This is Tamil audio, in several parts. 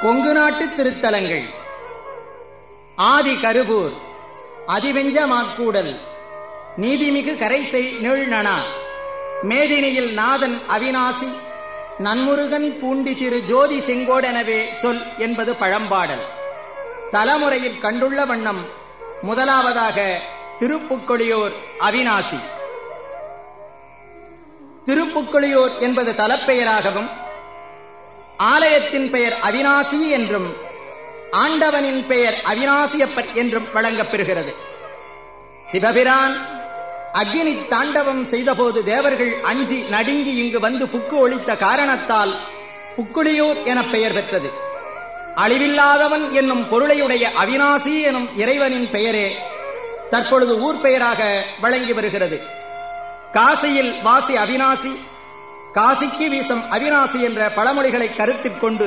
கொங்கு நாட்டு திருத்தலங்கள் ஆதி கருவூர் அதிவெஞ்ச மாக்கூடல் நீதிமிகு கரைசை நீழ்நனா மேதினியில் நாதன் அவிநாசி நன்முருகன் பூண்டி திரு ஜோதி செங்கோடெனவே சொல் என்பது பழம்பாடல் தலைமுறையில் கண்டுள்ள வண்ணம் முதலாவதாக திருப்புக்கொழியோர் அவிநாசி திருப்புக்கொழியோர் என்பது தலப்பெயராகவும் ஆலயத்தின் பெயர் அவிநாசி என்றும் ஆண்டவனின் பெயர் அவிநாசியப்பர் என்றும் வழங்கப்பெறுகிறது சிவபிரான் அக்னி தாண்டவம் செய்தபோது தேவர்கள் அஞ்சி நடுங்கி இங்கு வந்து புக்கு ஒழித்த காரணத்தால் புக்குளியூர் என பெயர் பெற்றது அழிவில்லாதவன் என்னும் பொருளையுடைய அவிநாசி எனும் இறைவனின் பெயரே தற்பொழுது ஊர் பெயராக வழங்கி வருகிறது காசியில் வாசி அவிநாசி காசிக்கு வீசம் அவிநாசி என்ற பழமொழிகளை கருத்தில் கொண்டு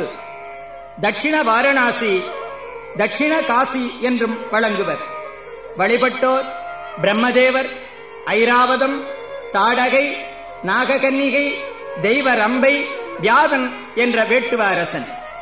தட்சிண வாரணாசி தட்சிண காசி என்றும் வழங்குவர் வழிபட்டோர் பிரம்மதேவர் ஐராவதம் தாடகை நாககன்னிகை தெய்வ ரம்பை வியாதன் என்ற வேட்டுவ அரசன்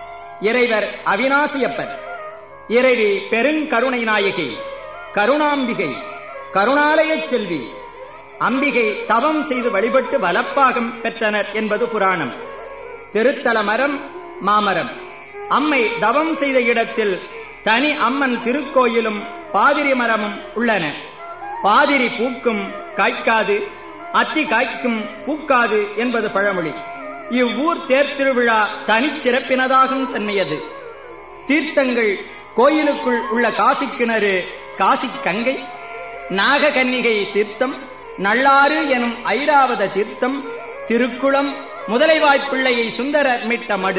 இறைவர் அவிநாசியப்பர் இறைவி பெருங்கருணை நாயகி கருணாம்பிகை கருணாலயச் செல்வி அம்பிகை தவம் செய்து வழிபட்டு வலப்பாகம் பெற்றனர் என்பது புராணம் திருத்தல மரம் மாமரம் அம்மை தவம் செய்த இடத்தில் தனி அம்மன் திருக்கோயிலும் பாதிரி மரமும் உள்ளன பாதிரி பூக்கும் காய்க்காது அத்தி காய்க்கும் பூக்காது என்பது பழமொழி இவ்வூர் தேர்திருவிழா தனிச்சிறப்பினதாகும் தன்மையது தீர்த்தங்கள் கோயிலுக்குள் உள்ள காசி கிணறு காசி கங்கை நாககன்னிகை தீர்த்தம் நள்ளாறு எனும் ஐராவத தீர்த்தம் திருக்குளம் முதலைவாய்ப்பிள்ளையை சுந்தரர் மீட்ட மடு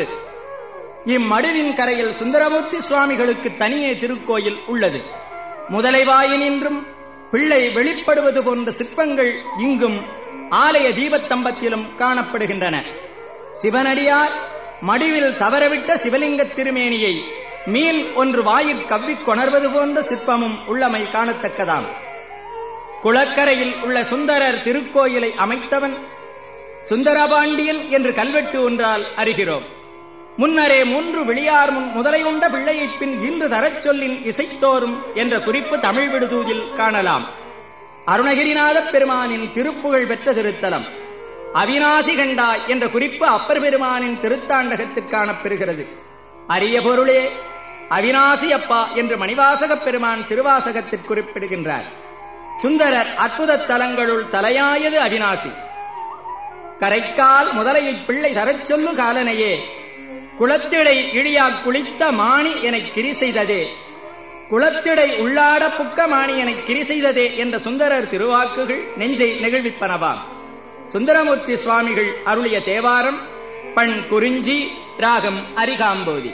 இம்மடுவின் கரையில் சுந்தரமூர்த்தி சுவாமிகளுக்கு தனியே திருக்கோயில் உள்ளது முதலைவாயினின்றும் பிள்ளை வெளிப்படுவது போன்ற சிற்பங்கள் இங்கும் ஆலய தீபத்தம்பத்திலும் காணப்படுகின்றன சிவனடியார் மடிவில் தவறவிட்ட சிவலிங்க திருமேனியை மீன் ஒன்று வாயிற் கவ்விக் கொணர்வது போன்ற சிற்பமும் உள்ளமை காணத்தக்கதாம் குளக்கரையில் உள்ள சுந்தரர் திருக்கோயிலை அமைத்தவன் சுந்தரபாண்டியன் என்று கல்வெட்டு ஒன்றால் அறிகிறோம் முன்னரே மூன்று வெளியார் முன் முதலையுண்ட பிள்ளையைப் பின் இன்று தரச் சொல்லின் இசைத்தோறும் என்ற குறிப்பு தமிழ் விடுதூதில் காணலாம் அருணகிரிநாதப் பெருமானின் திருப்புகழ் பெற்ற திருத்தலம் அவிநாசி கண்டா என்ற குறிப்பு அப்பர் பெருமானின் திருத்தாண்டகத்தில் காணப்பெறுகிறது அரிய பொருளே அவிநாசி அப்பா என்று மணிவாசகப் பெருமான் திருவாசகத்தில் குறிப்பிடுகின்றார் சுந்தரர் அற்புத தலங்களுள் தலையாயது அவிநாசி கரைக்கால் முதலையை பிள்ளை தரச் சொல்லு காலனையே குளத்திடை இழியா குளித்த மாணி என கிரி செய்ததே குளத்திடை உள்ளாட புக்க மாணி என கிரி செய்ததே என்ற சுந்தரர் திருவாக்குகள் நெஞ்சை நெகிழ்விப்பனவாம் சுந்தரமூர்த்தி சுவாமிகள் அருளிய தேவாரம் பண் குறிஞ்சி ராகம் அரிகாம்போதி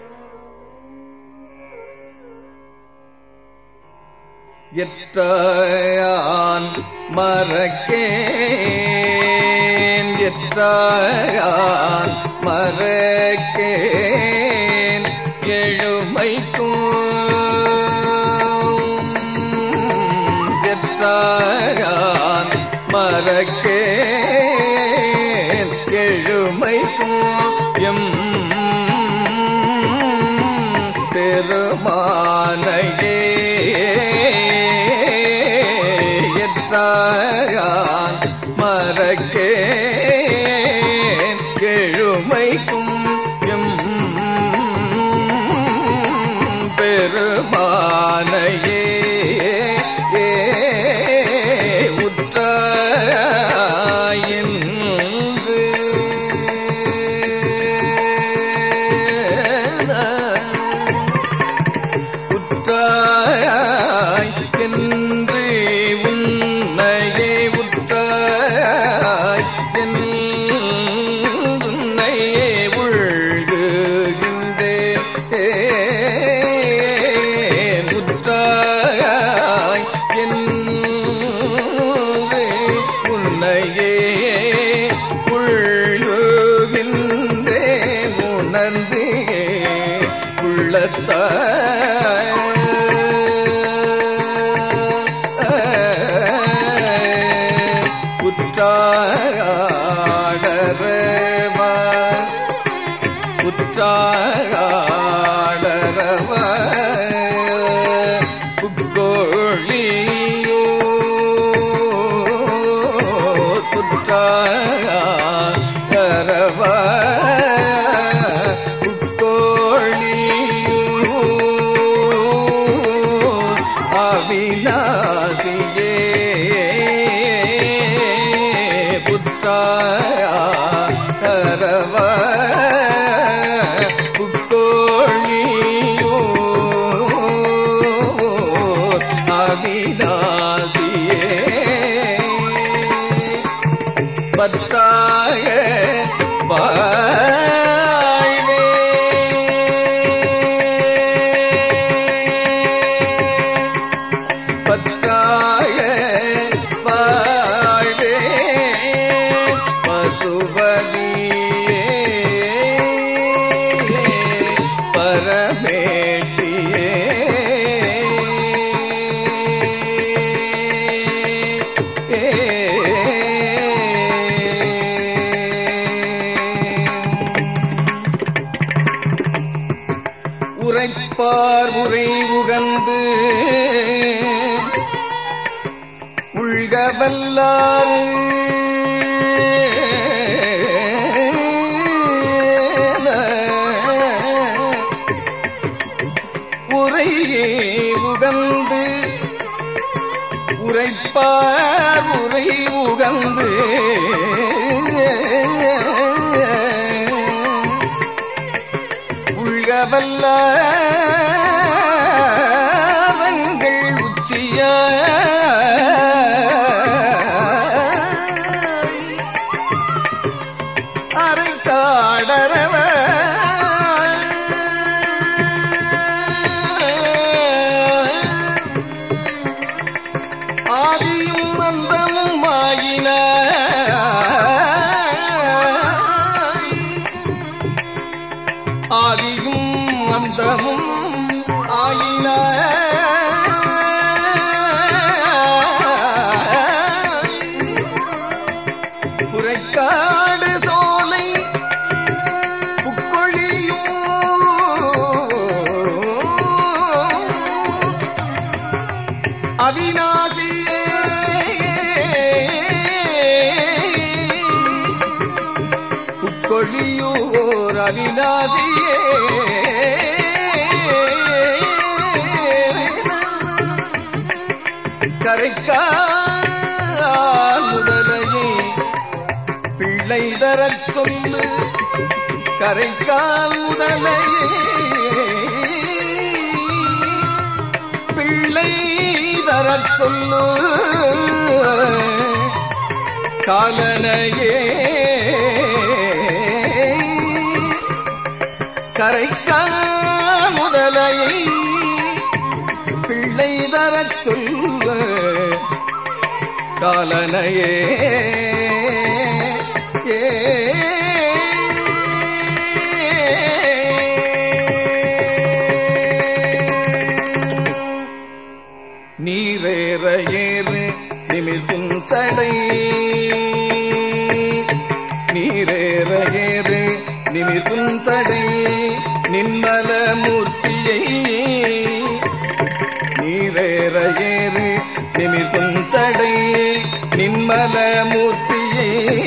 எற்றான் மறக்கேன் எற்றான் மறக்கேன் எழுமைக்கும் எற்றான் மறக்கேன் எழுமைக்கும் எம் பெருமானையே எற்றான் மறக்கேன் எழுமைக்கும் எம் பெருமானையே உற்றாயின்று உற்றாய் என்று உன்னையே உற்றாய் என்னையே உள்குகின்றேன் உற்றாய் என்று உன்னையே உள்குகின்றேன் உணர்ந்தே உள்ளத்தாய் உற்றாடரவா உற்ற புற்றாடரவ புக்கோழியோ புற்றாடரவ புக்கோழியோ அவிநாசியே புத்தாரவ புக்கோழியோ அவிநாசியே பத்தாய வாழ்வே பற்றாய வாழ்வே பசுபதியே பரமேட்டியே உரைப்பார் உரை உகந்து உள்கவல்லாறு உரையே உகந்து உரைப்பார் உரை உகந்து உள்கவல்ல உச்சிய அரை காடரவ ஆதியும் அந்தமும் ஆயின ஆதியும் அந்தமும் ஆயின புரைக்காடு சோலை புக்கொழியும் அவிநாசியே புக்கொழியூர் அவிநாசியே கரைக்கால் முதலையே பிள்ளை தரச் சொல்லு கரைக்கால் முதலையே பிள்ளை தரச் சொல்லு காலனையே கரைக்கா முதலையை பிள்ளை தரச் சொல்லு காலனையே நீரேற ஏறு நிமிர்க்கும் சடை நீரேற ஏறு நிமிர்க்கும் சடை நின்மல மூர்த்தியை நீரேற ஏறு நிமிர்க்கும் சடை நின்மல மூர்த்தியை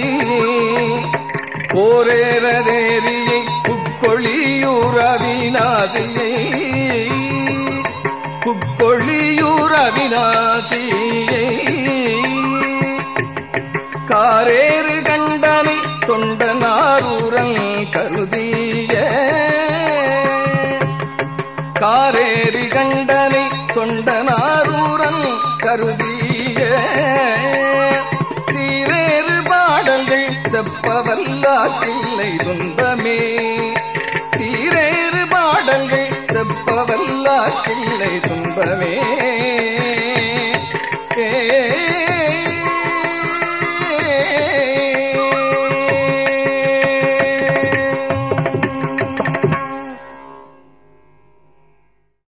போரேறதேரியை புக்கொழியூர் அவிநாசியை புக்கொழியூர் அவிநாசியை காரேறு கண்டனை தொண்டனாரூரல் கருதிய காரே